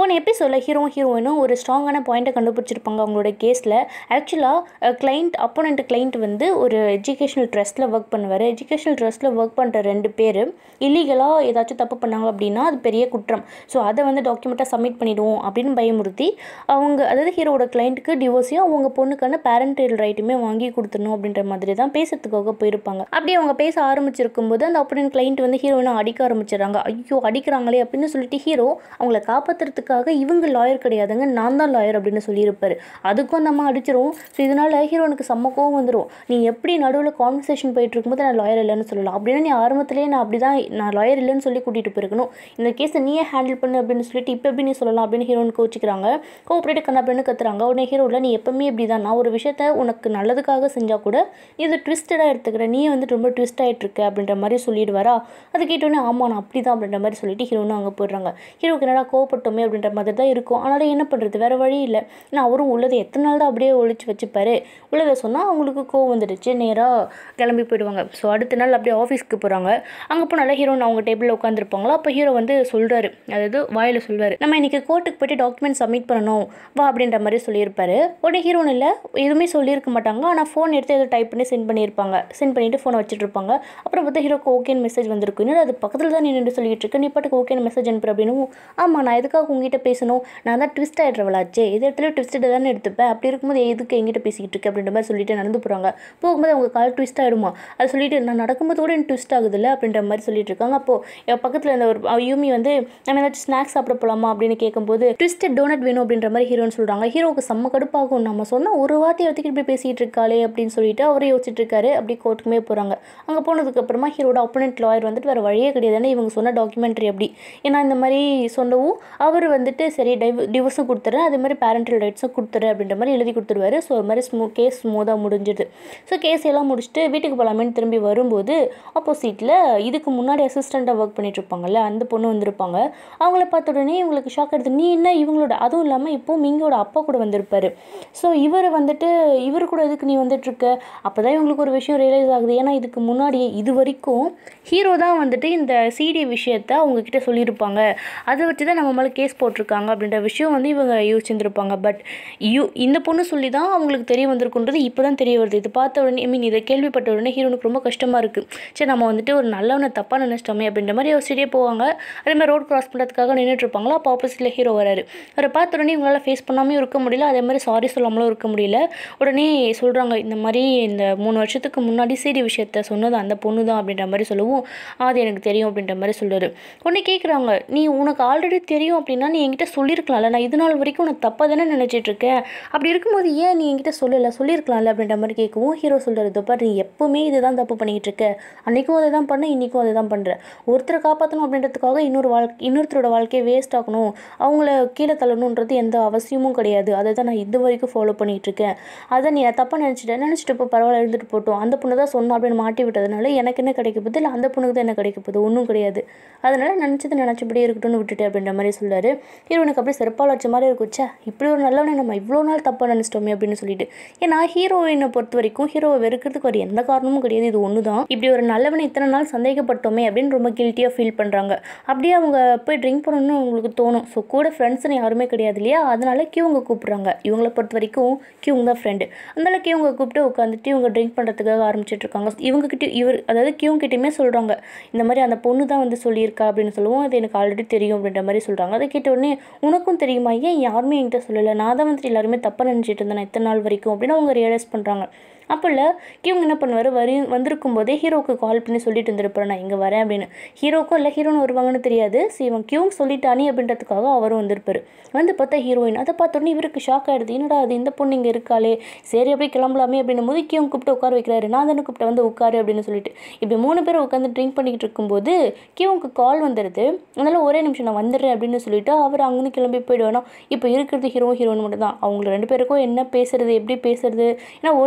போன எபிசோடில் ஹீரோ ஹீரோயினும் ஒரு ஸ்ட்ராங்கான பாயிண்ட்டை கண்டுபிடிச்சிருப்பாங்க அவங்களோட கேஸில் ஆக்சுவலாக கிளைண்ட் அப்போனண்ட் கிளைண்ட் வந்து ஒரு எஜுகேஷனல் ட்ரஸ்ட்டில் ஒர்க் பண்ணுவார் எஜுகேஷனல் ட்ரஸ்ட்டில் ஒர்க் பண்ணுற ரெண்டு பேர் இல்லீகலாக ஏதாச்சும் தப்பு பண்ணாங்க அப்படின்னா அது பெரிய குற்றம் ஸோ அதை வந்து டாக்குமெண்ட்டாக சப்மிட் பண்ணிடுவோம் அப்படின்னு பயமுறுத்தி அவங்க அதாவது ஹீரோட கிளைண்ட்டுக்கு டிவோர்ஸையும் அவங்க பொண்ணுக்கான பேரண்டல் ரைட்டுமே வாங்கி கொடுத்துடணும் அப்படின்ற மாதிரி தான் பேசுறதுக்காக போயிருப்பாங்க அப்படி அவங்க பேச ஆரம்பிச்சிருக்கும் போது அந்த அப்போனண்ட் கிளைண்ட் வந்து ஹீரோயினை அடிக்க ஆரம்பிச்சிடுறாங்க ஐயோ அடிக்கிறாங்களே அப்படின்னு சொல்லிட்டு ஹீரோ அவங்கள காப்பாற்றுறதுக்காக இவங்க லாயர் கிடையாதுங்க நான் தான் லாயர் அப்படின்னு சொல்லியிருப்பாரு அதுக்கும் அந்த அம்மா அடிச்சிரும் ஸோ இதனால ஹீரோனுக்கு செம்ம கோவம் வந்துடும் நீ எப்படி நடுவில் கான்வர்சேஷன் போயிட்டு இருக்கும்போது நான் லாயர் இல்லைன்னு சொல்லலாம் அப்படின்னா நீ ஆரம்பத்திலேயே நான் அப்படி தான் நான் லாயர் இல்லைன்னு சொல்லி கூட்டிகிட்டு போயிருக்கணும் இந்த கேஸை நீயே ஹேண்டில் பண்ணு அப்படின்னு சொல்லிட்டு இப்போ எப்படி நீ சொல்லலாம் அப்படின்னு ஹீரோன் கோச்சிக்கிறாங்க கோஆப்ரேட் கண்ணா அப்படின்னு கத்துறாங்க உடனே ஹீரோவில் நீ எப்பவுமே இப்படி தான் நான் ஒரு விஷயத்த உனக்கு நல்லதுக்காக செஞ்சால் கூட நீ இது ட்விஸ்டடாக எடுத்துக்கிற நீ வந்து ரொம்ப ட்விஸ்ட் ஆகிட்டு இருக்க அப்படின்ற மாதிரி சொல்லிடுவாரா அது கேட்டோன்னே ஆமாம் நான் அப்படி தான் அப்படின்ற மாதிரி சொல்லிட்டு ஹீரோனும் அங்கே போயிடுறாங்க ஹீரோக்கு என்னடா கோவப்பட்டோமே அப்படின்ற மாதிரி தான் இருக்கும் ஆனாலும் என்ன பண்ணுறது வேறு வழி இல்லை ஏன்னா அவரும் உள்ளதை எத்தனை நாள் தான் அப்படியே ஒழிச்சு வச்சுப்பாரு உள்ளதை சொன்னால் அவங்களுக்கு கோவம் வந்துடுச்சு நேராக கிளம்பி போயிடுவாங்க ஸோ அடுத்த நாள் அப்படியே ஆஃபீஸ்க்கு போகிறாங்க அங்கே போனால ஹீரோன் அவங்க டேபிளில் உட்காந்துருப்பாங்களா அப்போ ஹீரோ வந்து சொல்கிறாரு அதாவது வாயில் சொல்வார் நம்ம இன்றைக்கி கோர்ட்டுக்கு போய்ட்டு டாக்குமெண்ட் சப்மிட் பண்ணணும் வா அப்படின்ற மாதிரி சொல்லியிருப்பாரு உடனே ஹீரோன் இல்லை எதுவுமே சொல்லியிருக்க மாட்டாங்க ஆனால் ஃபோன் எடுத்து எதோ டைப் பண்ணி சென்ட் பண்ணியிருப்பாங்க சென்ட் பண்ணிவிட்டு ஃபோனை வச்சுட்டு இருப்பாங்க அப்புறம் பார்த்தா ஹீரோக்கு ஓகேன்னு மெசேஜ் வந்திருக்கும் இன்னும் அது பக்கத்தில் தான் நின்று சொல்லிட்டு இருக்கு நீ பாட்டுக்கு ஓகேன்னு மெசேஜ் அனுப்புற அப்படின்னு ஆமாம் நான் எதுக்காக உங்ககிட்ட பேசணும் நான் தான் ட்விஸ்ட் ஆகிடுறவளாச்சே இது இடத்துல ட்விஸ்ட்டு தானே எடுத்துப்பேன் அப்படி இருக்கும்போது எதுக்கு எங்கிட்ட பேசிக்கிட்டு இருக்கு அப்படின்ற மாதிரி சொல்லிட்டு நடந்து போகிறாங்க போகும்போது அவங்க கால் ட்விஸ்ட் ஆகிடுமா அது சொல்லிட்டு நான் நடக்கும்போது கூட எனக்கு ட்விஸ்ட் ஆகுதுல்ல அப்படின்ற மாதிரி சொல்லிட்டு இருக்காங்க அப்போது பக்கத்தில் இந்த ஒரு அவ யூமி வந்து நம்ம ஏதாச்சும் ஸ்நாக்ஸ் சாப்பிட போகலாமா அப்படின்னு கேட்கும்போது ட்விஸ்டட் டோனட் வேணும் அப்படின்ற மாதிரி ஹீரோன்னு சொல்கிறாங்க ஹீரோவுக்கு செம்ம கடுப்பாகும் நம்ம சொன்ன ஒரு வார்த்தையை வச்சுக்கிட்டு இப்படி பேசிகிட்டு இருக்காளே அப்படின்னு சொல்லிட்டு அவர் யோசிச்சுட்டு இருக்காரு அப்படி கோர்ட்டுக்குமே போகிறாங்க அங்கே போனதுக்கப்புறமா ஹீரோட அப்போனண்ட் லாயர் வந்துட்டு வேறு வழியே கிடையாது ஏன்னா இவங்க சொன்ன டாக்குமெண்ட்ரி அப்படி ஏன்னா இந்த மாதிரி சொன்னவும் அவர் வந்துட்டு சரி டைவ் டிவோர்ஸும் கொடுத்துறேன் அதே மாதிரி பேரண்டல் ரைட்ஸும் கொடுத்துறேன் அப்படின்ற மாதிரி எழுதி கொடுத்துருவாரு ஸோ அது மாதிரி ஸ்மூ கேஸ் ஸ்மூத்தாக முடிஞ்சிடுது ஸோ கேஸ் எல்லாம் முடிச்சுட்டு வீட்டுக்கு போகலாமேன்னு திரும்பி வரும்போது ஆப்போசிட்டில் இதுக்கு முன்னாடி அசிஸ்டண்ட்டாக ஒர்க் பண்ணிட்டு இருப்பாங்கல்ல அந்த பொண்ணு வந்திருப்பாங்க அவங்கள பார்த்த உடனே இவங்களுக்கு ஷாக் எடுத்து நீ என்ன இவங்களோட அதுவும் இல்லாமல் இப்போ மிங்கோட அப்பா கூட வந்திருப்பாரு ஸோ இவர் வந்துட்டு இவர் கூட எதுக்கு நீ வந்துட்டு இருக்க அப்போ தான் இவங்களுக்கு ஒரு விஷயம் ரியலைஸ் ஆகுது ஏன்னா இதுக்கு முன்னாடி இது வரைக்கும் ஹீரோ தான் வந்துட்டு இந்த சிடி விஷயத்த அவங்க கிட்ட சொல்லியிருப்பாங்க அதை வச்சு தான் நம்ம மேலே கேஸ் போட்டிருக்காங்க அப்படின்ற விஷயம் வந்து இவங்க யோசிச்சிருந்துருப்பாங்க பட் யூ இந்த பொண்ணு சொல்லி தான் அவங்களுக்கு தெரிய வந்திருக்குன்றது இப்போ தான் தெரிய வருது இது பார்த்த உடனே ஐ மீன் இதை கேள்விப்பட்ட உடனே ஹீரோனுக்கு ரொம்ப கஷ்டமாக இருக்குது சரி நம்ம வந்துட்டு ஒரு நல்லவனை தப்பாக நினச்சிட்டோமே அப்படின்ற மாதிரி யோசிச்சிட்டே போவாங்க அதே மாதிரி ரோட் கிராஸ் பண்ணுறதுக்காக நின்றுட்டு இருப்பாங்களா அப்போ ஆப்போசிட்டில் ஹீரோ வராரு அவரை பார்த்த உடனே இவங்களால ஃபேஸ் பண்ணாமையும் இருக்க முடியல அதே மாதிரி சாரி சொல்லாமலும் இருக்க முடியல உடனே சொல்கிறாங்க இந்த மாதிரி இந்த மூணு வருஷத்துக்கு முன்னாடி சீடி விஷயத்த சொன்னது அந்த பொண்ணு தான் அப்படின்ற மாதிரி சொல்லவும் அது எனக்கு தெரியும் அப்படின்ற மாதிரி சொல்லுவார் உடனே கேட்குறாங்க நீ உனக்கு ஆல்ரெடி தெரியும் அப்படின்னா நீ என்கிட்ட சொல்லியிருக்கலாம்ல நான் இது நாள் வரைக்கும் உனக்கு தப்பாக தானே நினச்சிட்டு இருக்கேன் அப்படி இருக்கும்போது ஏன் நீ என்கிட்ட சொல்லலை சொல்லியிருக்கலாம்ல அப்படின்ற மாதிரி கேட்கவும் ஹீரோ சொல்கிறது பாரு நீ எப்பவுமே இதுதான் தப்பு பண்ணிக்கிட்டு இருக்க அன்றைக்கும் அதை தான் பண்ண இன்றைக்கும் அதை தான் பண்ணுற ஒருத்தரை காப்பாற்றணும் அப்படின்றதுக்காக இன்னொரு வாழ்க்கை இன்னொருத்தரோட வாழ்க்கையை வேஸ்ட் ஆகணும் அவங்கள கீழே தள்ளணுன்றது எந்த அவசியமும் கிடையாது அதை தான் நான் இது வரைக்கும் ஃபாலோ பண்ணிகிட்டு இருக்கேன் அதை நீ தப்பாக நினச்சிட்டேன் நினச்சிட்டு இப்போ பரவாயில்ல இருந்துட்டு போட்டோம் அந்த பொண்ணு தான் சொன்னா அப்படின்னு மாட்டி விட்டதுனால எனக்கு என்ன கிடைக்க போகுது இல்லை அந்த பொண்ணுக்கு தான் என்ன கிடைக்க போகுது ஒன்றும் கிடையாது அதனால் நினச்சது நினச்சபடியே இருக்கட்டும்னு விட்டுட்டு அப்படின்ற மாதிரி சொல்கிறாரு ஹீரோனுக்கு அப்படியே செருப்பால் வச்ச மாதிரி இருக்கும் ச்சே இப்படி ஒரு நல்லவனை நம்ம இவ்வளோ நாள் தப்பாக நினச்சிட்டோமே அப்படின்னு சொல்லிட்டு ஏன்னா ஹீரோயினை பொறுத்த வரைக்கும் ஹீரோவை வெறுக்கிறதுக்கு ஒரு எந்த காரணமும் கிடையாது இது ஒன்று தான் இப்படி ஒரு நல்லவனை இத்தனை நாள் சந்தேகப்பட்டோமே அப்படின்னு ரொம்ப கில்ட்டியாக ஃபீல் பண்ணுறாங்க அப்படியே அவங்க போய் ட்ரிங்க் பண்ணணும்னு அவங்களுக்கு தோணும் ஸோ கூட ஃப்ரெண்ட்ஸ்னு யாருமே கிடையாது இல்லையா அதனால கியூங்க கூப்பிட்றாங்க இவங்களை பொறுத்த வரைக்கும் கியூங் தான் ஃப்ரெண்டு அதனால கியூங்க கூப்பிட்டு உட்காந்துட்டு இவங்க ட்ரிங்க் பண்ணுறதுக்காக ஆரம்பிச்சிட்டு இருக்காங்க இவங்ககிட்ட இவர் அதாவது கியூங் கிட்டயுமே சொல்கிறாங்க இந்த மாதிரி அந்த பொண்ணு தான் வந்து சொல்லியிருக்கா அப்படின்னு சொல்லுவோம் அது எனக்கு ஆல்ரெடி தெரியும் அப்படின்ற மாதிரி சொல்கிறாங்க அதை கேட்ட உடனே உனக்கும் தெரியுமா ஏன் யாருமே என்கிட்ட சொல்லலை நான் தான் வந்துட்டு எல்லாருமே தப்பாக நினச்சிட்டு இருந்தேன் இத்தனை நாள் வரைக்கும் அப்படின்னு அவங்க ரியலைஸ் பண்ணுறாங்க அப்போ இல்லை கியூங் என்ன பண்ணுவார் வரி வந்திருக்கும் போதே ஹீரோக்கு கால் பண்ணி சொல்லிட்டு இருந்திருப்பாரு நான் இங்கே வரேன் அப்படின்னு ஹீரோக்கும் இல்லை ஹீரோன்னு வருவாங்கன்னு தெரியாது சரி இவன் கியூங் சொல்லிட்டானே அப்படின்றதுக்காக அவரும் வந்திருப்பாரு வந்து பார்த்தா ஹீரோயின் அதை பார்த்தோன்னே இவருக்கு ஷாக் ஆகிடுது என்னடா அது இந்த பொண்ணு இங்கே இருக்காளே சரி அப்படியே கிளம்பலாமே அப்படின்னும் போது கியூங் கூப்பிட்டு உட்கார வைக்கிறாரு நான் தானே கூப்பிட்டு வந்து உட்காரு அப்படின்னு சொல்லிட்டு இப்படி மூணு பேர் உட்காந்து ட்ரிங்க் பண்ணிக்கிட்டு இருக்கும்போது கியூங்க்கு கால் வந்துடுது அதனால ஒரே நிமிஷம் நான் வந்துடுறேன் அப்படின்னு சொல்லிட்டு அவர் அங்கேருந்து கிளம்பி போயிடுவேனா இப்போ இருக்கிறது ஹீரோ ஹீரோயின் மட்டும் தான் அவங்க ரெண்டு பேருக்கும் என்ன பேசுறது எப்படி பேசுறது ஏன்னா ஒருத்தருக்கு ஒருத்தர்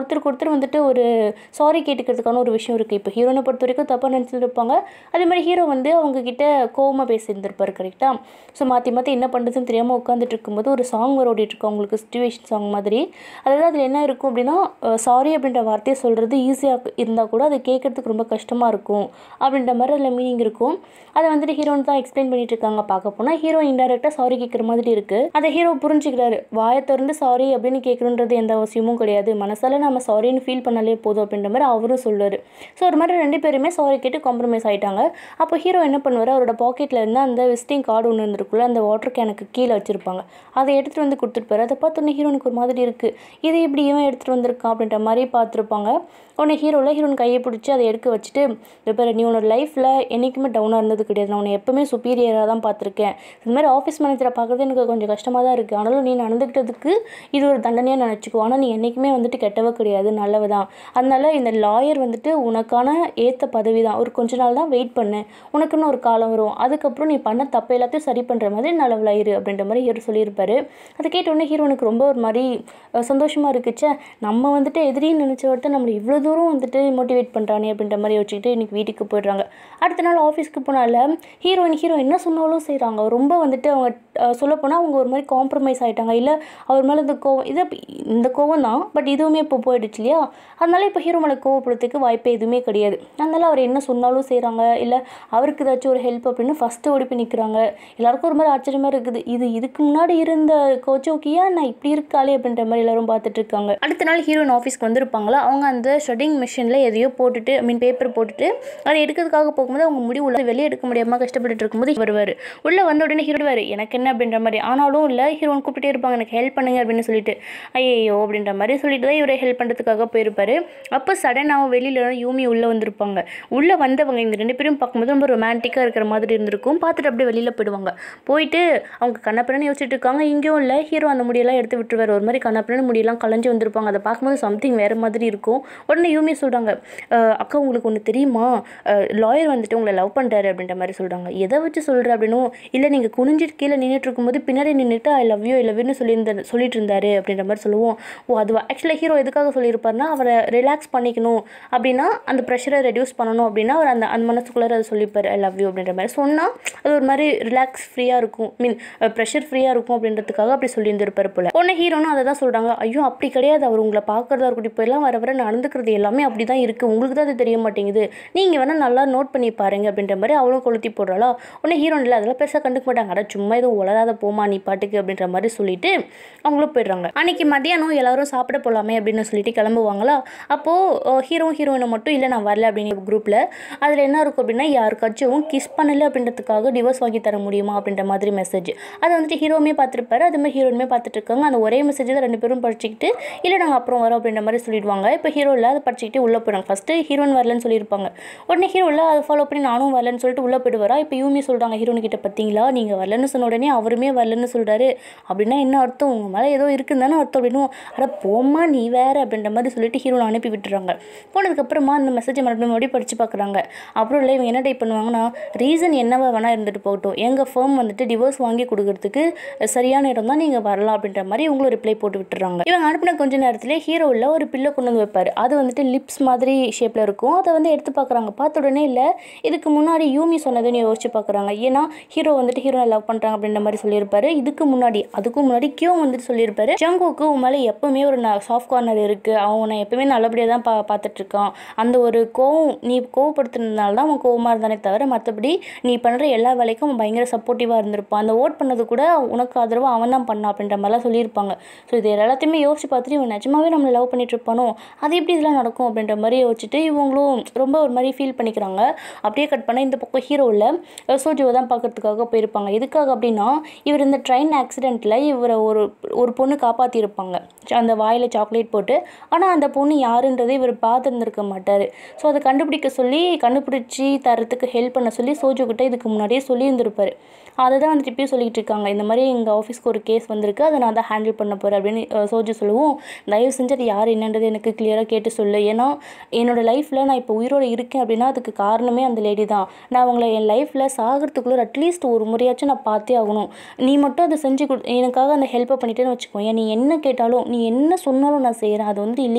வந்துட்டு ஒரு சாரி கேட்டுக்கிறதுக்கான ஒரு விஷயம் இருக்குது இப்போ ஹீரோனை பொறுத்த வரைக்கும் தப்பாக நினச்சிட்டு இருப்பாங்க அதே மாதிரி ஹீரோ வந்து அவங்க கிட்ட கோவமாக பேசியிருந்திருப்பார் கரெக்டாக ஸோ மாற்றி மாற்றி என்ன பண்ணுறதுன்னு தெரியாமல் உட்காந்துட்டு இருக்கும்போது ஒரு சாங் வர ஓடிட்டு இருக்கு அவங்களுக்கு சுச்சுவேஷன் சாங் மாதிரி அதாவது அதில் என்ன இருக்கும் அப்படின்னா சாரி அப்படின்ற வார்த்தையை சொல்கிறது ஈஸியாக இருந்தால் கூட அதை கேட்கறதுக்கு ரொம்ப கஷ்டமாக இருக்கும் அப்படின்ற மாதிரி அதில் மீனிங் இருக்கும் அதை வந்துட்டு ஹீரோன் தான் எக்ஸ்பிளைன் பண்ணிட்டு இருக்காங்க பார்க்க போனால் ஹீரோ இன்டெரக்டாக சாரி கேட்குற மாதிரி இருக்குது அதை ஹீரோ புரிஞ்சுக்கிறாரு வாயை திறந்து சாரி அப்படின்னு கேட்கணுன்றது எந்த அவசியமும் கிடையாது மனசால நம்ம சாரின்னு ஃபீல் பண்ணாலே போதும் அப்படின்ற மாதிரி அவரும் சொல்லுவார் ஸோ ஒரு மாதிரி ரெண்டு பேருமே சாரி கேட்டு காம்ப்ரமைஸ் ஆயிட்டாங்க அப்போ ஹீரோ என்ன பண்ணுவார் அவரோட பாக்கெட்டில் இருந்து அந்த விசிட்டிங் கார்டு ஒன்று இருந்திருக்குள்ள அந்த வாட்டர் கேனுக்கு கீழே வச்சிருப்பாங்க அதை எடுத்துகிட்டு வந்து கொடுத்துருப்பாரு அதை பார்த்தோன்னே ஹீரோனுக்கு ஒரு மாதிரி இருக்குது இது இப்படி இவன் எடுத்துகிட்டு வந்திருக்கான் அப்படின்ற மாதிரி பார்த்துருப்பாங்க உடனே ஹீரோவில் ஹீரோன் கையை பிடிச்சி அதை எடுக்க வச்சுட்டு இப்போ நீ உன்னோட லைஃப்பில் என்றைக்குமே டவுனாக இருந்தது கிடையாது நான் உன்னை எப்பவுமே சுப்பீரியராக தான் பார்த்துருக்கேன் இந்த மாதிரி ஆஃபீஸ் மேனேஜரை பார்க்குறது எனக்கு கொஞ்சம் கஷ்டமாக தான் இருக்குது ஆனாலும் நீ நடந்துக்கிட்டதுக்கு இது ஒரு தண்டனையாக நினச்சிக்கோ ஆனால் நீ என்றைக்குமே வந்துட்டு கெட்டவ கிடையாது நல்லவ தான் அதனால இந்த லாயர் வந்துட்டு உனக்கான ஏற்ற பதவி தான் ஒரு கொஞ்ச நாள் தான் வெயிட் பண்ணு உனக்குன்னு ஒரு காலம் வரும் அதுக்கப்புறம் நீ பண்ண தப்பு எல்லாத்தையும் சரி பண்ணுற மாதிரி நல்லவளாயிரு அப்படின்ற மாதிரி ஹீரோ சொல்லியிருப்பாரு அதை கேட்டோடனே ஹீரோனுக்கு ரொம்ப ஒரு மாதிரி அஹ், சந்தோஷமா இருக்குச்சே நம்ம வந்துட்டு எதிரின்னு நினச்ச ஒருத்தர் நம்மளை இவ்வளோ தூரம் வந்துட்டு மோட்டிவேட் பண்ணுறானே அப்படின்ற மாதிரி வச்சுக்கிட்டு இன்னைக்கு வீட்டுக்கு போயிடுறாங்க அடுத்த நாள் ஆஃபீஸ்க்கு போனால ஹீரோயின் ஹீரோ என்ன சொன்னாலும் செய்கிறாங்க ரொம்ப வந்துட்டு அவங்க சொல்லப்போனால் அவங்க ஒரு மாதிரி காம்ப்ரமைஸ் ஆகிட்டாங்க இல்லை அவர் மேலே இந்த கோவம் இது இந்த கோவம் தான் பட் இதுவுமே இப்போ போயிடுச்சு இல்லையா அதனால இப்போ ஹீரோ மேலே கோவப்படுறதுக்கு வாய்ப்பே எதுவுமே கிடையாது அதனால அவர் என்ன சொன்னாலும் செய்கிறாங்க இல்லை அவருக்கு ஏதாச்சும் ஒரு ஹெல்ப் அப்படின்னு ஃபஸ்ட்டு ஓடி போய் நிற்கிறாங்க எல்லாருக்கும் ஒரு மாதிரி ஆச்சரியமாக இருக்குது இது இதுக்கு முன்னாடி இருந்த கோச்சோக்கியா நான் இப்படி இருக்காளே அப்படின்ற மாதிரி எல்லாரும் பார்த்துட்டு இருக்காங்க அடுத்த நாள் ஹீரோயின் ஆஃபீஸ்க்கு வந்திருப்பாங்களா அவங்க அந்த ஷட்டிங் மிஷினில் எதையோ போட்டுட்டு ஐ மீன் பேப்பர் போட்டுட்டு அதை எடுக்கிறதுக்காக போகும்போது அவங்க முடி உள்ள வெளியே எடுக்க முடியாமல் கஷ்டப்பட்டுட்டு இருக்கும்போது வருவார் உள்ளே வந்த உடனே ஹீரோ வருவார் எனக்கு என்ன அப்படின்ற மாதிரி ஆனாலும் இல்லை ஹீரோன் கூப்பிட்டே இருப்பாங்க எனக்கு ஹெல்ப் பண்ணுங்க அப்படின்னு சொல்லிட்டு ஐயோ அப்படின்ற மாதிரி சொல்லிட்டு தான் இவரை ஹெல்ப் பண்ணுறதுக்காக போயிருப்பாரு அப்போ சடனாக வெளியில இருந்து யூமி உள்ளே வந்திருப்பாங்க உள்ளே வந்தவங்க இந்த ரெண்டு பேரும் பார்க்கும்போது ரொம்ப ரொமான்டிக்காக இருக்கிற மாதிரி இருந்திருக்கும் பார்த்துட்டு அப்படியே வெளியில் போயிடுவாங்க போயிட்டு அவங்க கண்ணப்பண்ணு யோசிச்சுட்டு இருக்காங்க இங்கேயும் இல்லை ஹீரோ அந்த முடியெல்லாம் எடுத்து விட்டுருவார் ஒரு மாதிரி கண்ணப்பண்ணு முடியெல்லாம் கலைஞ்சு வந்திருப்பாங்க அதை பார்க்கும்போது சம்திங் வேறு மாதிரி இருக்கும் உடனே யூமி சொல்கிறாங்க அக்கா உங்களுக்கு ஒன்று தெரியுமா லாயர் வந்துட்டு உங்களை லவ் பண்ணுறாரு அப்படின்ற மாதிரி சொல்கிறாங்க எதை வச்சு சொல்கிற அப்படின்னும் இல்லை நீங்கள் குனிஞ்சிட்டு கீழே நின்றுட்டு இருக்கும்போது பின்னாடி நின்றுட்டு I love you I love யூன்னு சொல்லியிருந்தாரு சொல்லிட்டு இருந்தாரு அப்படின்ற மாதிரி சொல்லுவோம் ஓ அது ஆக்சுவலாக ஹீரோ எதுக்காக சொல்லியிருப்பாருன்னா அவரை ரிலாக்ஸ் பண்ணிக்கணும் அப்படின்னா அந்த ப்ரெஷரை ரெடியூஸ் பண்ணணும் அப்படின்னா அவர் அந்த அந்த மனசுக்குள்ளார அதை சொல்லிப்பார் ஐ லவ் யூ அப்படின்ற மாதிரி சொன்னால் அது ஒரு மாதிரி ரிலாக்ஸ் ஃப்ரீயாக இருக்கும் மீன் ப்ரெஷர் ஃப்ரீயாக இருக்கும் அப்படின்றதுக்காக அப்படி சொல்லியிருந்திருப்பார் போல உடனே ஹீரோனும் அதை தான் சொல்கிறாங்க ஐயோ அப்படி கிடையாது அவர் உங்களை பார்க்குறதா இருக்கட்டும் இப்போ எல்லாம் வர வர நடந்துக்கிறது எல்லாமே அப்படி தான் இருக்குது உங்களுக்கு தான் அது தெரிய மாட்டேங்குது நீங்கள் வேணால் நல்லா நோட் பண்ணி பாருங்க அப்படின்ற மாதிரி அவளும் கொளுத்தி போடுறாளா உடனே ஹீரோன் இல்லை அதெல்லாம் பெருசாக கண்டுக்க மாட்டாங்க அட சும்மா எதுவும் உளராத போமா நீ பாட்டுக்கு அப்படின்ற மாதிரி சொல்லிட்டு அவங்களும் போயிடுறாங்க அன்னைக்கு மதியானம் எல்லாரும் சாப்பிட போகலாமே அப்படின்னு சொல்லிட்டு கிளம்புவாங்களா அப்போது ஹீரோ ஹீரோயினை மட்டும் இல்லை நான் வரல அப்படின்னு குரூப்பில் அதில் என்ன இருக்கும் அப்படின்னா யாருக்காச்சும் கிஸ் பண்ணலை அப்படின்றதுக்காக டிவோர்ஸ் வாங்கி தர முடியுமா அப்படின்ற மாதிரி மெசேஜ் அதை வந்துட்டு ஹீரோவுமே பார்த்துருப்பாரு அது மாதிரி ஹீரோயினுமே பார்த்துட்டு இருக்காங்க அந்த ஒரே மெசேஜ் தான் ரெண்டு பேரும் படிச்சுக்கிட்டு இல்லை நாங்கள் அப்புறம் வரோம் அப்படின்ற மாதிரி சொல்லிடுவாங்க இப்போ ஹீரோ இல்லை அதை படிச்சுக்கிட்டு உள்ளே போயிடுவாங்க ஃபஸ்ட்டு ஹீரோயின் வரலன்னு சொல்லியிருப்பாங்க உடனே ஹீரோ இல்லை அதை ஃபாலோ பண்ணி நானும் வரலன்னு சொல்லிட்டு உள்ளே போயிடுவாரா இப்போ யூமி சொல்கிறாங்க ஹீரோன் கிட்ட பார்த்தீங்களா நீங்கள் வரலன்னு சொன்ன உடனே அவருமே வரலன்னு சொல்கிறாரு அப்படின்னா என்ன அர்த்தம் உங்கள் மேலே ஏதோ இருக்குன்னு தானே அர்த்தம் அப்படின்னும் அட போம்மா நீ வேற அப்படின்ற மாதிரி சொல்லிட்டு ஹீரோனை அனுப்பி விட்டுறாங்க போனதுக்கப்புறமா அந்த மெசேஜை மறுபடியும் மறுபடியும் படித்து பார்க்குறாங்க அப்புறம் இல்லை இவங்க என்ன டைப் பண்ணுவாங்கன்னா ரீசன் என்னவா வேணால் இருந்துட்டு போகட்டும் எங்கள் ஃபேம் வந்துட்டு டிவோர்ஸ் வாங்கி கொடுக்கறதுக்கு சரியான இடம் தான் நீங்கள் வரலாம் அப்படின்ற மாதிரி இவங்களும் ரிப்ளை போட்டு விட்டுறாங்க இவங்க அனுப்பின கொஞ்ச நேரத்திலே ஹீரோவில் ஒரு பில்லை கொண்டு வந்து வைப்பார் அது வந்துட்டு லிப்ஸ் மாதிரி ஷேப்பில் இருக்கும் அதை வந்து எடுத்து பார்க்குறாங்க பார்த்த உடனே இல்லை இதுக்கு முன்னாடி யூமி சொன்னதுன்னு யோசிச்சு பார்க்குறாங்க ஏன்னா ஹீரோ வந்துட்டு ஹீரோனை லவ் பண்ணுறாங்க அப்படின்ற மாதிரி சொல்லியிருப்பாரு இதுக்கு முன்னாடி அதுக்கும் முன்னாடி கியோ வந்துட்டு சொல்லியிருப்பாரு ஜங்குக்கு உன் மேலே எப்பவுமே ஒரு சாஃப்ட் கார்னர் இருக்குது அவன் உன்னை எப்பவுமே நல்லபடியாக தான் பா பார்த்துட்டு இருக்கான் அந்த ஒரு கோவம் நீ கோவப்படுத்துனதுனால தான் அவன் கோவமாக இருந்தானே தவிர மற்றபடி நீ பண்ணுற எல்லா வேலைக்கும் அவன் பயங்கர சப்போர்ட்டிவாக இருந்திருப்பான் அந்த ஓட் பண்ணது கூட உனக்கு ஆதரவாக அவன் தான் பண்ணான் அப்படின்ற மாதிரிலாம் சொல்லியிருப்பாங்க ஸோ இது எல்லாத்தையுமே யோசிச்சு பார்த்துட்டு இவன் நிஜமாவே நம்மளை லவ் பண்ணிட்டு இருப்பானோ அது எப்படி இதெல்லாம் நடக்கும் அப்படின்ற மாதிரி யோசிச்சுட்டு இவங்களும் ரொம்ப ஒரு மாதிரி ஃபீல் பண்ணிக்கிறாங்க அப்படியே கட் பண்ண இந்த பக்கம் ஹீரோவில் சோஜுவை தான் பார்க்கறதுக்காக போயிருப்பாங்க எதுக்காக அப்படின்னா இவர் இந்த ட்ரெயின் ஆக்சிடெண்ட்டில் இவரை ஒரு ஒரு பொண்ணு காப்பாற்றிருப்பாங்க அந்த வாயில் சாக்லேட் போட்டு ஆனால் அந்த பொண்ணு யாருன்றதை இவர் பார்த்துருந்துருக்க மாட்டார் ஸோ அதை கண்டுபிடிக்க சொல்லி கண்டுபிடிச்சி தரத்துக்கு ஹெல்ப் பண்ண சொல்லி சோஜு கிட்ட இதுக்கு முன்னாடியே சொல்லியிருந்திருப்பாரு அதை தான் வந்து திருப்பியும் சொல்லிட்டு இருக்காங்க இந்த மாதிரி எங்கள் ஆஃபீஸ்க்கு ஒரு கேஸ் வந்திருக்கு அதை நான் தான் ஹேண்டில் பண்ண போகிறேன் அப்படின்னு அஹ், சோஜு சொல்லுவோம் தயவு செஞ்சு அது யார் என்னன்றது எனக்கு கிளியராக கேட்டு சொல்லு ஏன்னா என்னோடய லைஃப்பில் நான் இப்போ உயிரோடு இருக்கேன் அப்படின்னா அதுக்கு காரணமே அந்த லேடி தான் நான் அவங்கள என் லைஃப்பில் சாகிறதுக்குள்ளே அட்லீஸ்ட் ஒரு முறையாச்சும் நான் பார்த்தே ஆகணும் நீ மட்டும் அதை செஞ்சு கொடு எனக்காக அந்த ஹெல்ப்பை பண்ணிட்டேன்னு வச்சுக்கோயேன் நீ என்ன கேட்டாலும் நீ என்ன சொன்னாலும் நான் செய்கிறேன் அது வந்து இல்லீகல்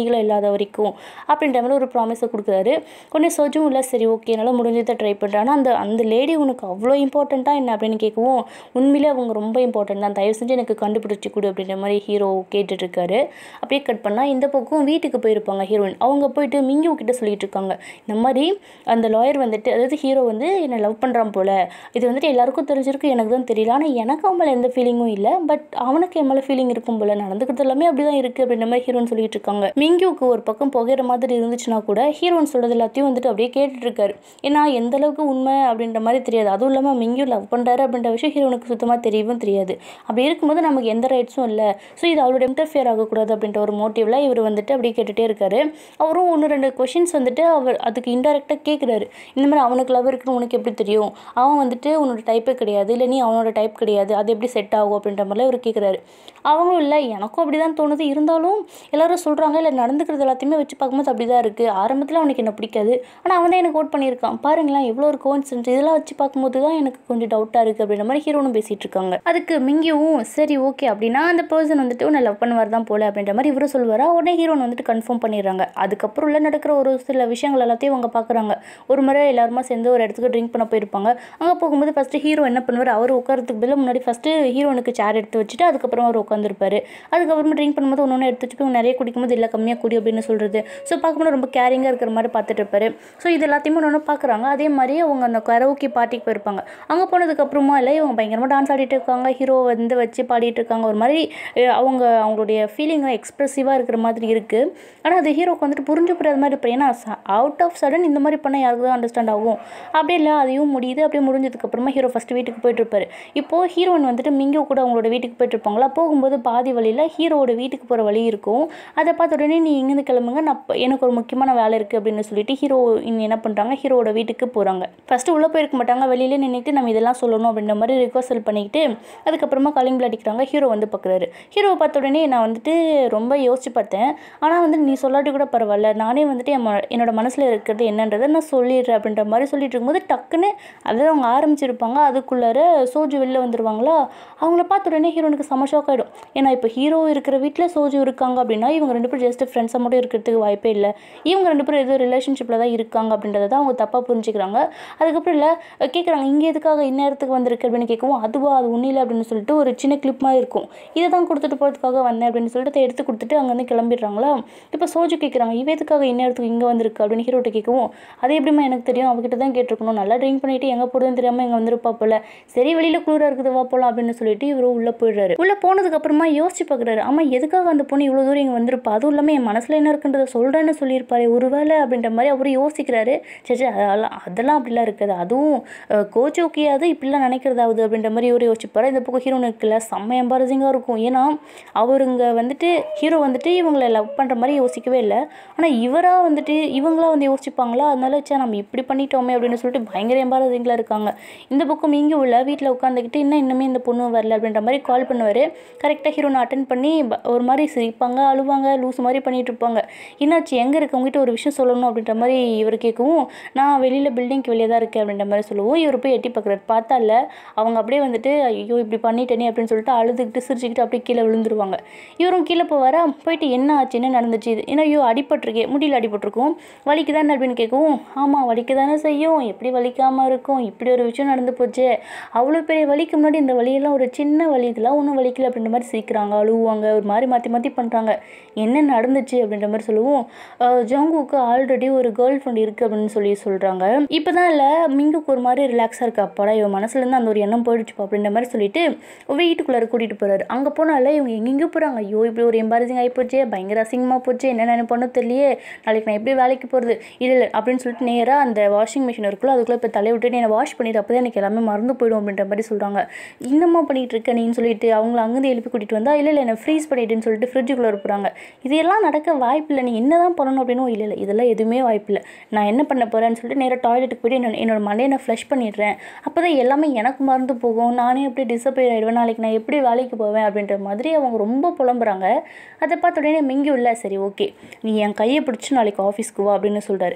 இல்லீகலாக இல்லாத வரைக்கும் அப்படின்ற மாதிரி ஒரு ப்ராமிஸை கொடுக்குறாரு உடனே சோஜும் இல்லை சரி ஓகே என்னால் முடிஞ்சதை ட்ரை பண்ணுறேன் ஆனால் அந்த அந்த லேடி உனக்கு அவ்வளோ இம்பார்ட்டண்ட்டாக என்ன அப்படின்னு கேட்கவும் உண்மையிலே அவங்க ரொம்ப இம்பார்ட்டன்ட் தான் தயவு செஞ்சு எனக்கு கண்டுபிடிச்சி கொடு அப்படின்ற மாதிரி ஹீரோ கேட்டுட்ருக்காரு அப்படியே கட் பண்ணால் இந்த பக்கம் வீட்டுக்கு போயிருப்பாங்க ஹீரோயின் அவங்க போயிட்டு மிங்கியூ கிட்ட சொல்லிட்டு இருக்காங்க இந்த மாதிரி அந்த லாயர் வந்துட்டு அதாவது ஹீரோ வந்து என்னை லவ் பண்ணுறான் போல இது வந்துட்டு எல்லாருக்கும் தெரிஞ்சிருக்கு எனக்கு தான் தெரியல ஆனால் எனக்கு அவன் மேலே எந்த ஃபீலிங்கும் இல்லை பட் அவனுக்கு என் மேலே ஃபீலிங் இருக்கும் போல நடந்துக்கிறது எல்லாமே அப்படி தான் இருக்குது அப்படின்ற மாதிரி ஹீரோயின் சொல்லிட்டு இருக்காங்க மிங்கியூக்கு ஒரு பக்கம் புகையிற மாதிரி இருந்துச்சுன்னா கூட ஹீரோயின் சொல்கிறது எல்லாத்தையும் வந்துட்டு அப்படியே கேட்டுட்டு இருக்காரு ஏன்னா எந்த அளவுக்கு உண்மை அப்படின்ற மாதிரி தெரியாது அதுவும் இல்லாமல் மிங்கியூ லவ் பண்ணுறாரு அப்படின்ற விஷயம் ஹீரோனுக்கு சுத்தமாக தெரியவும் தெரியாது அப்படி இருக்கும்போது நமக்கு எந்த ரைட்ஸும் இல்லை ஸோ இது அவளோட இன்டர்ஃபியர் ஆகக்கூடாது அப்படின்ற ஒரு மோட்டிவில் இவர் வந்துட்டு அப்படியே கேட்டுகிட்டே இருக்காரு அவரும் ஒன்று ரெண்டு கொஷின்ஸ் வந்துட்டு அவர் அதுக்கு இன்டெரக்டாக கேட்குறாரு இந்த மாதிரி அவனுக்கு லவ் இருக்குன்னு உனக்கு எப்படி தெரியும் அவன் வந்துட்டு உன்னோட டைப்பே கிடையாது இல்லை நீ அவனோட டைப் கிடையாது அது எப்படி செட் ஆகும் அப்படின்ற மாதிரிலாம் இவர் கேட்குறாரு அவங்களும் இல்லை எனக்கும் அப்படி தான் தோணுது இருந்தாலும் எல்லாரும் சொல்கிறாங்க இல்லை நடந்துக்கிறது எல்லாத்தையுமே வச்சு பார்க்கும்போது அப்படி தான் இருக்குது ஆரம்பத்தில் அவனுக்கு என்ன பிடிக்காது ஆனால் அவன் தான் எனக்கு ஓட் பண்ணியிருக்கான் பாருங்களேன் எவ்வளோ ஒரு கோன்சன்ஸ் இதெல்லாம் வச்சு பார்க்கும்போது தான் எனக்கு கொஞ்சம் டவுட்டாக இருக்குது அப்படின்ற மாதிரி ஹீரோனும் பேசிகிட்டு இருக்காங்க அதுக்கு மிங்கியும் சரி ஓகே அப்படின்னா அந்த பர்சன் வந்துட்டு உன்னை லவ் பண்ணுவார் தான் போல அப்படின்ற மாதிரி இவரும் சொல்லுவாரா உடனே ஹீரோன் வந்துட்டு கன்ஃபார்ம் பண்ணிடுறாங்க அதுக்கப்புறம் உள்ள நடக்கிற ஒரு சில விஷயங்கள் எல்லாத்தையும் அவங்க பார்க்குறாங்க ஒரு முறை எல்லாருமா சேர்ந்து ஒரு இடத்துக்கு ட்ரிங்க் பண்ண போயிருப்பாங்க அங்கே போகும்போது ஃபஸ்ட்டு ஹீரோ என்ன பண்ணுவார் அவர் உட்காரத்துக்கு பதில் முன்னாடி ஃபஸ்ட்டு ஹீரோனுக்கு சேர் எடுத்து வச்சுட்டு அதுக்கப்புறம் அவர் உட்காந்துருப்பாரு அதுக்கப்புறமா ட்ரிங்க் பண்ணும்போது ஒன்று ஒன்று எடுத்து வச்சுட்டு இவங்க நிறைய குடிக்கும்போது இல்லை கம்மியாக குடி அப்படின்னு சொல்கிறது ஸோ பார்க்கும்போது ரொம்ப கேரிங்காக இருக்கிற மாதிரி பார்த்துட்டு இருப்பாரு ஸோ இது எல்லாத்தையுமே ஒன்று ஒன்று பார்க்குறாங்க அதே மாதிரி அவங்க அந்த கரோக்கி பார்ட்டிக்கு போயிருப்பாங்க அங்கே போனதுக்கப்புறமா இல்லை இவங்க பயங்கரமாக டான்ஸ் ஆடிட்டு இருக்காங்க ஹீரோ வந்து வச்சு பாடிட்டு இருக்காங்க ஒரு மாதிரி அஹ், அவங்க அவங்களுடைய ஃபீலிங் எக்ஸ்ப்ரெசிவாக இருக்கிற மாதிரி இருக்குது ஆனால் அது ஹீரோக்கு வந்துட்டு புரிஞ்சுக்கிற மாதிரி இருப்பார் ஏன்னா அவுட் ஆஃப் சடன் இந்த மாதிரி பண்ணால் யாருக்கு தான் அண்டர்ஸ்டாண்ட் ஆகும் அப்படியே இல்லை அதையும் முடியுது அப்படியே முடிஞ்சதுக்கப்புறமா ஹீரோ ஃபஸ்ட்டு வீட்டுக்கு போயிட்டு இருப்பாரு இப்போது ஹீரோயின் வந்துட்டு மிங்கியோ கூட அவங்களோட வீட்டுக்கு போயிட்டு இருப்பாங்களா போகும்போது பாதி வழியில் ஹீரோவோட வீட்டுக்கு போகிற வழி இருக்கும் அதை பார்த்த உடனே நீ இங்கேருந்து கிளம்புங்க நான் இப்ப- எனக்கு ஒரு முக்கியமான வேலை இருக்குது அப்படின்னு சொல்லிட்டு ஹீரோ இங்கே என்ன பண்ணுறாங்க ஹீரோவோட வீட்டுக்கு போகிறாங்க ஃபஸ்ட்டு உள்ளே போயிருக்க மாட்டாங்க வெளியிலே நின்றுட்டு நம்ம இதெல்லாம் சொல்லணும் அப்படின்ற மாதிரி ரிக்வஸ்டல் பண்ணிக்கிட்டு அதுக்கப்புறமா காலிங் பில் அடிக்கிறாங்க ஹீரோ வந்து பார்க்குறாரு ஹீரோவை பார்த்த உடனே நான் வந்துட்டு ரொம்ப யோசிச்சு பார்த்தேன் ஆனால் வந்து நீ சொல்லாட்டி கூட பரவாயில்ல நானே வந்துட்டு என் ம- என்னோட மனசில் இருக்கிறது என்னன்றதை நான் சொல்லிடுறேன் அப்படின்ற மாதிரி சொல்லிட்டு இருக்கும்போது டக்குன்னு அதாவது அவங்க ஆரம்பிச்சிருப்பாங்க அதுக்குள்ளார சோஜு வெளில வந்துருவாங்களா அவங்கள பார்த்த உடனே ஹீரோனுக்கு செம ஷாக் ஆகிடும் ஏன்னா இப்போ ஹீரோ இருக்கிற வீட்டில் சோஜு இருக்காங்க அப்படின்னா இவங்க ரெண்டு பேரும் ஜஸ்ட் ஃப்ரெண்ட்ஸாக மட்டும் இருக்கிறதுக்கு வாய்ப்பே இல்லை இவங்க ரெண்டு பேரும் ஏதோ ரிலேஷன்ஷிப்பில் தான் இருக்காங்க அப்படின்றத தான் அவங்க தப்பாக புரிஞ்சுக்கிறாங்க அதுக்கப்புறம் இல்லை கேட்குறாங்க இங்கே எதுக்காக இந்நேரத்துக்கு வந்திருக்கு அப்படின்னு கேட்கவும் அதுவா அது ஒன்றும் இல்லை அப்படின்னு சொல்லிட்டு ஒரு சின்ன கிளிப் மாதிரி இருக்கும் இதை தான் கொடுத்துட்டு போகிறதுக்காக வந்தேன் அப்படின்னு சொல்லிட்டு அதை எடுத்து கொடுத்துட்டு அங்கேருந்து கிளம்பிடுறாங்களா இப்போ சோஜு கேட்குறாங்க இவ எதுக்காக இந்நேரத்துக்கு இங்கே வந்திருக்கு அப்படின்னு ஹீரோட்ட கேட்கவும் அது எப்படிம்மா எனக்கு தெரியும் அவகிட்ட தான் கேட்டிருக்கணும் நல்லா ட்ரிங்க் பண்ணிட்டு எங்கே போடுதுன்னு தெரியாமல் இங்கே வந்திருப்பா போல சரி வெளியில் குளிராக இருக்குது வா போகலாம் அப்படின்னு சொல்லிட்டு இவரு உள்ளே போயிடுறாரு உள்ளே போனதுக்கு அப்புறமா யோசிச்சு பார்க்குறாரு ஆமாம் எதுக்காக அந்த பொண்ணு இவ்வளோ தூரம் இங்கே வந்திருப்பா அதுவும் இல்லாமல் என் மனசில் என்ன இருக்குன்றதை சொல்கிறேன்னு சொல்லியிருப்பாரு ஒருவேளை அப்படின்ற மாதிரி அவர் யோசிக்கிறாரு சரி சரி, அதெல்லாம் அதெல்லாம் அப்படிலாம் இருக்காது அதுவும் கோச் ஓகேயாவது இப்படிலாம் நினைக்கிறதாவது அப்படின்ற மாதிரி இவர் யோசிப்பாரு இந்த பக்கம் ஹீரோனு இருக்குல்ல செம்ம எம்பாரசிங்காக இருக்கும் ஏன்னா அவருங்க வந்துட்டு ஹீரோ வந்துட்டு இவங்களை லவ் பண்ணுற மாதிரி யோசிக்கவே இல்லை ஆனால் இவராக வந்துட்டு இவங்களா வந்து யோசிப்பாங்களா அதனால சே நம்ம இப்படி பண்ணிட்டோமே அப்படின்னு சொல்லிட்டு பயங்கர எம்பாரசிங்கில் இருக்காங்க இந்த பக்கம் இங்கே உள்ள வீட்டில் உட்காந்துக்கிட்டு இன்னும் இன்னுமே இந்த பொண்ணு வரல அப்படின்ற மாதிரி கால் பண்ணுவார் கரெக்டாக ஹீரோனை அட்டன் பண்ணி ப- ஒரு மாதிரி சிரிப்பாங்க அழுவாங்க லூஸ் மாதிரி பண்ணிட்டு இருப்பாங்க என்னாச்சு எங்கே இருக்கு உங்ககிட்ட ஒரு விஷயம் சொல்லணும் அப்படின்ற மாதிரி இவர் கேட்கவும் நான் வெளியில் பில்டிங்க்கு வெளியே தான் இருக்கேன் அப்படின்ற மாதிரி சொல்லுவோம் இவர் போய் எட்டி பார்க்குறாரு பார்த்தா இல்ல அவங்க அப்படியே வந்துட்டு ஐயோ இப்படி பண்ணிட்டேனே அப்படின்னு சொல்லிட்டு அழுதுகிட்டு சிரிச்சுக்கிட்டு அப்படியே கீழே விழுந்துருவாங்க இவரும் கீழே போவாரா போயிட்டு என்ன ஆச்சு என்ன நடந்துச்சு இது ஏன்னா ஐயோ அடிபட்டிருக்கே முடியல அடிபட்டிருக்கும் வலிக்கு தானே அப்படின்னு கேட்கவும் ஆமாம் வலிக்க தானே செய்யும் எப்படி வலிக்காமல் இருக்கும் இப்படி ஒரு விஷயம் நடந்து போச்சு அவ்வளோ பெரிய வலிக்கு முன்னாடி இந்த வலியெல்லாம் ஒரு சின்ன வலி இதெல்லாம் ஒன்றும் வலிக்கல அப்படின்ற மாதிரி சிரிக்கிறாங்க அழுவாங்க ஒரு மாதிரி மாற்றி மாற்றி பண்ணுறாங்க என்ன நடந்துச்சு அப்படின்ற மாதிரி சொல்லுவோம் ஜாங்குக்கு ஆல்ரெடி ஒரு கேர்ள் ஃப்ரெண்ட் இருக்குது அப்படின்னு சொல்லி சொல்கிறாங்க இப்போ தான் இல்லை மிங்குக்கு ஒரு மாதிரி ரிலாக்ஸாக இருக்கு அப்பாடா இவன் மனசுலேருந்து அந்த ஒரு எண்ணம் போயிடுச்சுப்பா அப்படின்ற மாதிரி சொல்லிட்டு வீட்டுக்குள்ளார கூட்டிகிட்டு போகிறாரு அங்கே போனால இவங்க எங்கெங்கேயோ போகிறாங்க ஐயோ இப்படி ஒரு எம்பாரசிங் ஆகி போச்சே பயங்கர அசிங்கமாக போச்சு என்ன நினைப்போன்னு தெரியலையே நாளைக்கு நான் எப்படி வேலைக்கு போகிறது இல்லை இல்லை அப்படின்னு சொல்லிட்டு நேராக அந்த வாஷிங் மிஷின் இருக்குல்ல அதுக்குள்ளே இப்போ தலையை விட்டுட்டு என்னை வாஷ் பண்ணிடு அப்போ தான் எனக்கு எல்லாமே மறந்து போயிடும் அப்படின்ற மாதிரி சொல்கிறாங்க இன்னமா பண்ணிகிட்டு இருக்க நீன்னு சொல்லிட்டு அவங்கள அங்கேருந்து எழுப்பி கூட்டிகிட்டு வந்தா இல்லை இல்லை என்னை ஃப்ரீஸ் பண்ணிட்டுன்னு சொல்லிட்டு ஃப்ரிட்ஜுக்குள்ளே இருப்பாங்க இதெல்லாம் நடக்க வாய்ப்பில்லை நீ என்ன தான் பண்ணணும் அப்படின்னு இல்லை இல்லை இதெல்லாம் எதுவுமே வாய்ப்பில்லை நான் என்ன பண்ண போகிறேன்னு சொல்லிட்டு நேராக டாய்லெட்டுக்கு போயிட்டு என்னோட என்னோட மண்டையை நான் ஃப்ளஷ் பண்ணிடுறேன் அப்போ தான் எல்லாமே எனக்கு மறந்து போகும் நானே அப்படியே டிசப்பாயிட் ஆகிடுவேன் நாளைக்கு நான் எப்படி வேலைக்கு போவேன் அப்படின்ற மாதிரி அவங்க ரொம்ப புலம்புறாங்க அதை பார்த்த உடனே மிங்கி இல்லை சரி ஓகே நீ என் கையை பிடிச்சி நாளைக்கு ஆஃபீஸ்க்கு வா அப்படின்னு சொல்கிறாரு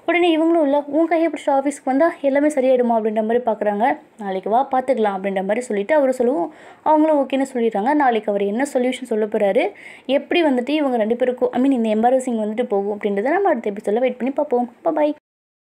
உடனே இவங்களும் இல்லை உன் கையை பிடிச்ச ஆஃபீஸ்க்கு வந்தால் எல்லாமே சரியாயிடுமா அப்படின்ற மாதிரி பார்க்குறாங்க நாளைக்கு வா பார்த்துக்கலாம் அப்படின்ற மாதிரி சொல்லிட்டு அவர் சொல்லவும் அவங்களும் ஓகேன்னு சொல்லிடுறாங்க நாளைக்கு அவர் என்ன சொல்யூஷன் சொல்ல போகிறாரு எப்படி வந்துட்டு இவங்க ரெண்டு பேருக்கும் ஐ மீன் இந்த எம்பாரசிங் வந்துட்டு போகும் அப்படின்றத நம்ம அடுத்த எபிசோடில் வெயிட் பண்ணி பார்ப்போம் பாய்